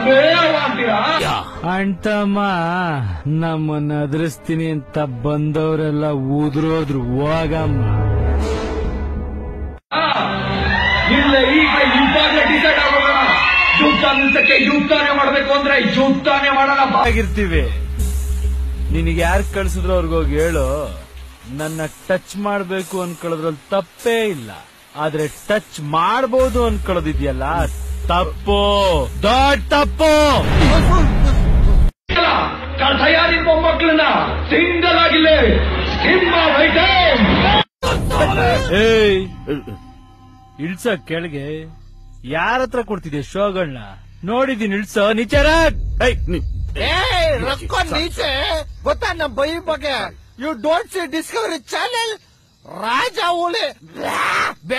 ಅಂತೀರಾ ಅಣ್ತಮ್ಮ ನಮ್ಮನ್ನ ಅದ್ರಿಸ್ತೀನಿ ಅಂತ ಬಂದವರೆಲ್ಲ ಉದ್ರೋದ್ರು ಹೋಗಮ್ಮ ಇಲ್ಲ ಈಗ ಇವಾಗಲೇ ಡಿಸೈಡ್ ಆಗೋಣ ಯುದ್ಧ ನಿಲ್ಸಕ್ಕೆ ಯುದ್ಧನೇ ಮಾಡ್ಬೇಕು ಅಂದ್ರೆ ಯುದ್ಧನೇ ಮಾಡೋಣ ಬಾ. ಆಗಿರ್ತೀವಿ ನಿನಗೆ ಯಾರು ಕಳ್ಸಿದ್ರು ಅವ್ರಿಗೋಗಿ ಹೇಳು ನನ್ನ ಟಚ್ ಮಾಡ್ಬೇಕು ಅನ್ಕೊಳ್ಳೋದ್ರಲ್ಲಿ ತಪ್ಪೇ ಇಲ್ಲ ಆದ್ರೆ ಟಚ್ ಮಾಡ್ಬೋದು ಅನ್ಕೊಳ್ಳೋದಿದ್ಯಲ್ಲ ತಪ್ಪು ದೊಡ್ಡ ತಪ್ಪು ಇಲ್ಲ, ಕಥೆಯ ನಿಮ್ಮ ಮೊಮ್ಮಕ್ಕಳನ್ನ ಸಿಂಗಲ್ ಆಗಿಲ್ಲೇ ಸಿಂಹ ವೈಟೇ ಏಯ್ ಇಳ್ಸ ಕೆಳಗೆ ಯಾರ ಹತ್ರ ಕೊಡ್ತಿದ್ಯಾ ಶೋಗಳನ್ನ ನೋಡಿದೀನಿ ಇಳ್ಸ ನಿಚಾರ ಏ ರೊಕ್ಕ ನೀಚೆ ಗೊತ್ತಾ ನಮ್ ಬೈ ಬಗ್ಗೆ you don't see Discovery channel ರಾಜ ಹುಲಿ